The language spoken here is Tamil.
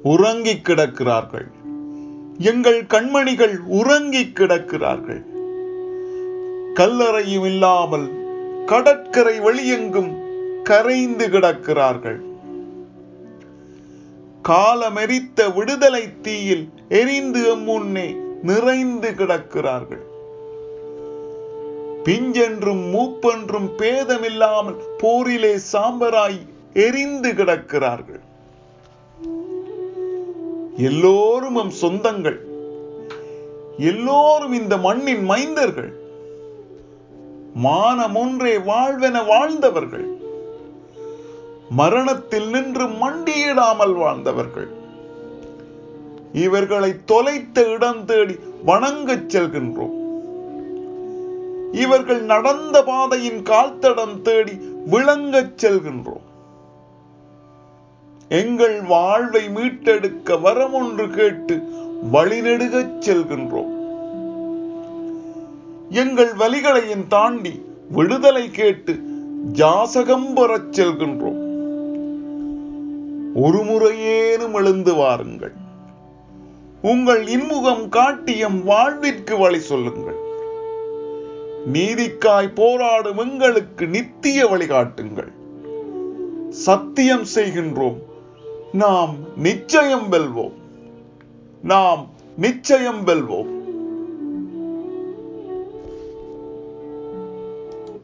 உறங்கிக் கிடக்கிறார்கள் எங்கள் கண்மணிகள் உறங்கிக் கிடக்கிறார்கள் கல்லறையும் இல்லாமல் கடற்கரை வெளியெங்கும் கரைந்து கிடக்கிறார்கள் காலமெரித்த விடுதலை தீயில் எரிந்து முன்னே நிறைந்து கிடக்கிறார்கள் பிஞ்சென்றும் மூப்பென்றும் பேதமில்லாமல் போரிலே சாம்பராய் எரிந்து கிடக்கிறார்கள் எல்லோரும் எம் சொந்தங்கள் எல்லோரும் இந்த மண்ணின் மைந்தர்கள் மானம் ஒன்றே வாழ்வென வாழ்ந்தவர்கள் மரணத்தில் நின்று மண்டியிடாமல் வாழ்ந்தவர்கள் இவர்களை தொலைத்த இடம் தேடி வணங்கச் செல்கின்றோம் இவர்கள் நடந்த பாதையின் கால்தடம் தேடி விளங்கச் செல்கின்றோம் எங்கள் வாழ்வை மீட்டெடுக்க வரம் ஒன்று கேட்டு வழிநெடுகச் செல்கின்றோம் எங்கள் வலிகளையும் தாண்டி விடுதலை கேட்டு ஜாசகம் பெறச் செல்கின்றோம் ஒரு முறையேனும் எழுந்து வாருங்கள் உங்கள் இன்முகம் காட்டியம் வாழ்விற்கு வழி சொல்லுங்கள் நீதிக்காய் போராடும் எங்களுக்கு நித்திய வழிகாட்டுங்கள் சத்தியம் செய்கின்றோம் நாம் நிச்சயம் வெல்வோம் நாம் நிச்சயம் வெல்வோம்